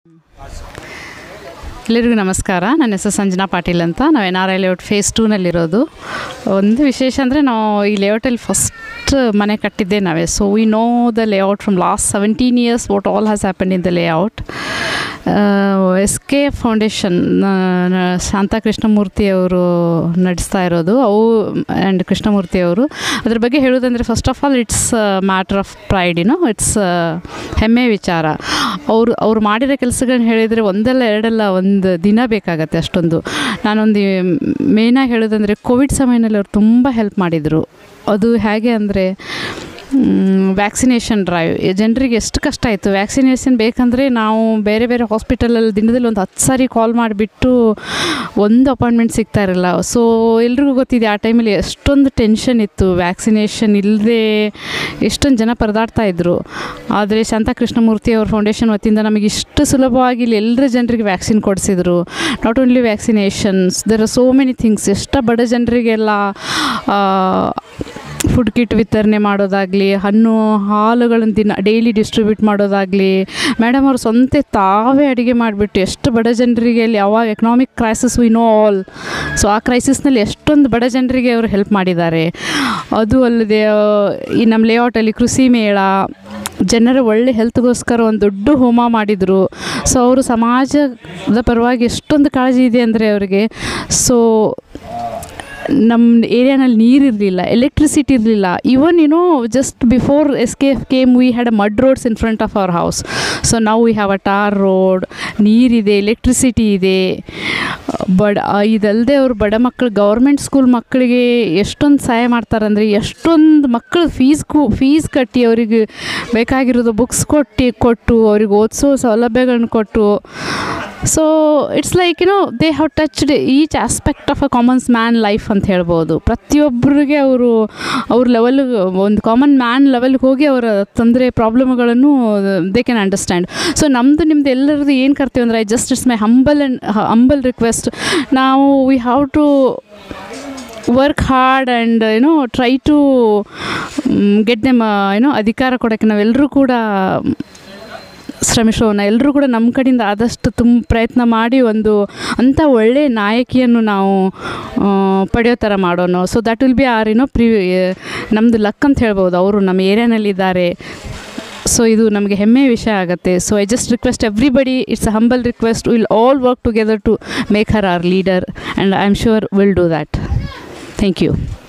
ಎಲ್ಲರಿಗೂ ನಮಸ್ಕಾರ ನನ್ನ ಹೆಸರು ಸಂಜನಾ ಪಾಟೀಲ್ ಅಂತ ನಾವು N R I layout phase ಟೂನಲ್ಲಿರೋದು ಒಂದು ವಿಶೇಷ ಅಂದರೆ ನಾವು ಈ ಲೇಔಟಲ್ಲಿ ಫಸ್ಟ್ ಮನೆ ಕಟ್ಟಿದ್ದೆ ನಾವೇ so we know the layout from last seventeen years what all has happen in the layout S K foundation Shanta Krishnamurthy ಅವರು ನಡೆಸ್ತಾ ಇರೋದು ಅವು ಆ್ಯಂಡ್ ಕೃಷ್ಣಮೂರ್ತಿ ಅವರು ಅದ್ರ ಬಗ್ಗೆ ಹೇಳೋದಂದರೆ first of all it's matter of pride you know it's ಹೆಮ್ಮೆ ವಿಚಾರ ಅವರು ಅವ್ರು ಮಾಡಿರೋ ಕೆಲಸಗಳನ್ನ ಹೇಳಿದರೆ ಒಂದಲ್ಲ ಎರಡಲ್ಲ ಒಂದು ದಿನ ಬೇಕಾಗತ್ತೆ ಅಷ್ಟೊಂದು ನಾನೊಂದು ಮೇಯ್ನಾಗಿ ಹೇಳೋದಂದರೆ ಕೋವಿಡ್ ಸಮಯದಲ್ಲಿ ಅವ್ರು ತುಂಬ ಹೆಲ್ಪ್ ಮಾಡಿದರು ಅದು ಹೇಗೆ ಅಂದರೆ ವ್ಯಾಕ್ಸಿನೇಷನ್ ಡ್ರೈವ್ ಜನರಿಗೆ ಎಷ್ಟು ಕಷ್ಟ ಆಯಿತು ವ್ಯಾಕ್ಸಿನೇಷನ್ ಬೇಕಂದರೆ ನಾವು ಬೇರೆ ಬೇರೆ ಹಾಸ್ಪಿಟಲಲ್ಲಿ ದಿನದಲ್ಲಿ ಒಂದು ಹತ್ತು ಸಾರಿ ಕಾಲ್ ಮಾಡಿಬಿಟ್ಟು ಒಂದು ಅಪಾಯಿಂಟ್ಮೆಂಟ್ ಸಿಗ್ತಾ ಇರಲ್ಲ ಸೊ ಎಲ್ರಿಗೂ ಗೊತ್ತಿದೆ ಆ ಟೈಮಲ್ಲಿ ಎಷ್ಟೊಂದು ಟೆನ್ಷನ್ ಇತ್ತು ವ್ಯಾಕ್ಸಿನೇಷನ್ ಇಲ್ಲದೆ ಎಷ್ಟೊಂದು ಜನ ಪರದಾಡ್ತಾ ಇದ್ದರು ಆದರೆ ಶಾಂತ ಕೃಷ್ಣಮೂರ್ತಿ ಅವ್ರ ಫೌಂಡೇಶನ್ ವತಿಯಿಂದ ನಮಗೆ ಇಷ್ಟು ಸುಲಭವಾಗಿ ಇಲ್ಲಿ ಎಲ್ಲರ ಜನರಿಗೆ ವ್ಯಾಕ್ಸಿನ್ ಕೊಡಿಸಿದ್ರು not only vaccinations there are so many things ಎಷ್ಟು ಬಡ ಜನರಿಗೆಲ್ಲ ಫುಡ್ ಕಿಟ್ ವಿತರಣೆ ಮಾಡೋದಾಗಲಿ ಹಣ್ಣು ಹಾಲುಗಳನ್ನು ದಿನ ಡೈಲಿ ಡಿಸ್ಟ್ರಿಬ್ಯೂಟ್ ಮಾಡೋದಾಗಲಿ ಮೇಡಮ್ ಅವರು ಸ್ವಂತ ತಾವೇ ಅಡುಗೆ ಮಾಡಿಬಿಟ್ಟು ಎಷ್ಟು ಬಡ ಜನರಿಗೆ ಅಲ್ಲಿ ಯಾವಾಗ economic crisis we know all so ಆ ಕ್ರೈಸಿಸ್ನಲ್ಲಿ ಎಷ್ಟೊಂದು ಬಡ ಜನರಿಗೆ ಅವರು ಹೆಲ್ಪ್ ಮಾಡಿದ್ದಾರೆ ಅದು ಅಲ್ಲದೆ ಈ ನಮ್ಮ ಲೇಔಟಲ್ಲಿ ಕೃಷಿ ಮೇಳ ಜನರ ಒಳ್ಳೆ ಹೆಲ್ತ್ಗೋಸ್ಕರ ಒಂದು ದೊಡ್ಡ ಹೋಮ ಮಾಡಿದರು ಸೊ ಅವರು ಸಮಾಜದ ಪರವಾಗಿ ಎಷ್ಟೊಂದು ಕಾಳಜಿ ಇದೆ ಅಂದರೆ ಅವರಿಗೆ ಸೊ ನಮ್ಮ ಏರಿಯಾನಲ್ಲಿ ನೀರು ಇರಲಿಲ್ಲ ಎಲೆಕ್ಟ್ರಿಸಿಟಿ ಇರಲಿಲ್ಲ even you know just before S K F came we had a mud roads in front of our house so ನಾವು we have a tar road ನೀರಿದೆ ಎಲೆಕ್ಟ್ರಿಸಿಟಿ ಇದೆ ಬಡ ಇದಲ್ಲದೆ ಅವರು ಬಡ ಮಕ್ಕಳು ಗೌರ್ಮೆಂಟ್ ಸ್ಕೂಲ್ ಮಕ್ಕಳಿಗೆ ಎಷ್ಟೊಂದು ಸಹಾಯ ಮಾಡ್ತಾರಂದರೆ ಎಷ್ಟೊಂದು ಮಕ್ಕಳು ಫೀಸ್ಗೂ ಫೀಸ್ ಕಟ್ಟಿ ಅವರಿಗೆ ಬೇಕಾಗಿರೋದು ಬುಕ್ಸ್ ಕೊಟ್ಟು ಕೊಟ್ಟು ಅವ್ರಿಗೆ ಓದಿಸೋ ಸೌಲಭ್ಯಗಳನ್ನ ಕೊಟ್ಟು so it's like you know they have touched each aspect of a commons man life ಅಂತ ಹೇಳ್ಬೋದು ಪ್ರತಿಯೊಬ್ಬರಿಗೆ ಅವರು ಅವ್ರ ಲೆವೆಲ್ ಒಂದು ಕಾಮನ್ ಮ್ಯಾನ್ ಲೆವೆಲ್ಗೆ ಹೋಗಿ ಅವರ ತೊಂದರೆ ಪ್ರಾಬ್ಲಮ್ಗಳನ್ನು ದೇ ಕ್ಯಾನ್ ಅಂಡರ್ಸ್ಟ್ಯಾಂಡ್ ಸೊ ನಮ್ಮದು ನಿಮ್ಮದು ಎಲ್ಲರದ್ದು ಏನು ಕರ್ತೀವಿ ಅಂದರೆ I just it's my humble and humble request ನಾವು we have to work hard and ಏನೋ ಟ್ರೈ ಟು ಗೆಟ್ ದೆಮ್ ಏನೋ ಅಧಿಕಾರ ಕೊಡೋಕ್ಕೆ ನಾವೆಲ್ಲರೂ ಕೂಡ ಶ್ರಮಿಸೋಣ ಎಲ್ಲರೂ ಕೂಡ ನಮ್ಮ ಕಡೆಯಿಂದ ಆದಷ್ಟು ತುಂಬ ಪ್ರಯತ್ನ ಮಾಡಿ ಒಂದು ಅಂಥ ಒಳ್ಳೆಯ ನಾಯಕಿಯನ್ನು ನಾವು ಪಡೆಯೋ ಥರ ಮಾಡೋಣ so that will be our ಏನೋ ಪ್ರಿ ನಮ್ಮದು ಲಕ್ ಅಂತ ಹೇಳ್ಬೋದು ಅವರು ನಮ್ಮ ಏರಿಯಾನಲ್ಲಿದ್ದಾರೆ ಸೊ ಇದು ನಮಗೆ ಹೆಮ್ಮೆಯ ವಿಷಯ ಆಗುತ್ತೆ so I just request everybody it's a humble request will all work together to make her our leader and I am sure will do that thank you